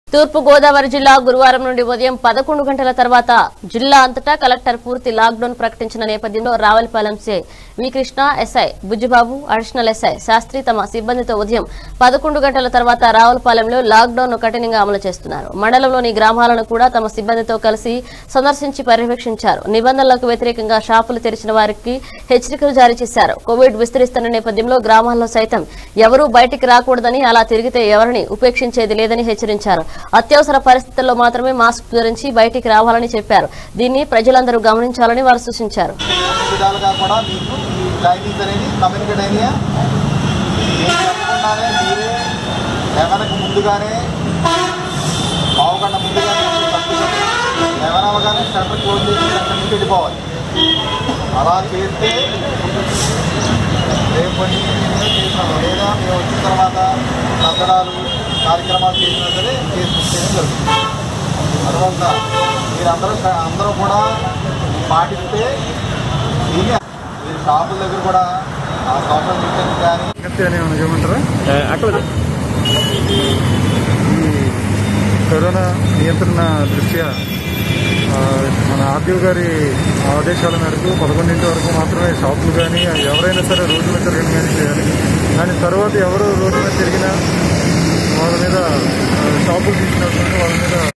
తూర్పు గోదావరి జిల్లా గురువారం నుండి ఉదయం పదకొండు గంటల తర్వాత జిల్లా అంతటా కలెక్టర్ పూర్తి లాక్డౌన్ ప్రకటించిన నేపథ్యంలో రావులపాలెం సే V Krishna SI Bujjibabu additional SI Shastri తమ సిబ్బందితో ఉదయం పదకొండు గంటల తర్వాత రావులపాలెంలో లాక్డౌన్ ను కఠినంగా అమలు చేస్తున్నారు మండలంలోని గ్రామాలను కూడా తమ సిబ్బందితో కలిసి సందర్శించి పర్యవేక్షించారు నిబంధనలకు వ్యతిరేకంగా షాపులు తెరిచిన వారికి హెచ్చరికలు జారీ చేశారు కోవిడ్ విస్తరిస్తున్న నేపథ్యంలో గ్రామాల్లో సైతం ఎవరూ బయటికి రాకూడదని అలా తిరిగితే ఎవరిని ఉపేక్షించేది లేదని హెచ్చరించారు అత్యవసర పరిస్థితుల్లో మాత్రమే మాస్క్ ధరించి బయటికి రావాలని చెప్పారు దీన్ని ప్రజలందరూ గమనించాలని వారు సూచించారు అన్ని విధాలుగా కూడా మీకు ఈ టైమింగ్స్ అనేది కమ్యూనికేట్ అయినాయా నేను చెప్పకుండానే మీరే లెవెన్కి ముందుగానే పావు గంట ముందుగానే తప్పుకొని లెవెన్ అవ్వగానే షట్టర్ క్లోజ్ చేసి అక్కడి నుంచి వెళ్ళిపోవాలి అలా చేస్తే రేపు కొన్ని చేసినాము లేదా మేము వచ్చిన తర్వాత సందడాలు కార్యక్రమాలు చేసినా సరే చేసుకుంటేనే జరుగుతుంది తర్వాత మీరందరూ అందరూ కూడా పాటిస్తే దీన్ని మీరు షాపుల దగ్గర కూడా ఆ సోషల్ డిస్టెన్స్ కానీ సంగతి అని ఏమైనా చెప్పమంటారా అక్కడ ఈ కరోనా నియంత్రణ దృష్ట్యా ఆ, మన ఆర్డీఓ గారి ఆదేశాల మేరకు పదకొండింటి వరకు మాత్రమే షాపులు కానీ ఎవరైనా సరే రోడ్డు మీద తిరగడం కానీ చేయాలి కానీ తర్వాత ఎవరు రోడ్డు మీద తిరిగినా వాళ్ళ మీద ఆ, షాపులు తీసినటువంటి వాళ్ళ మీద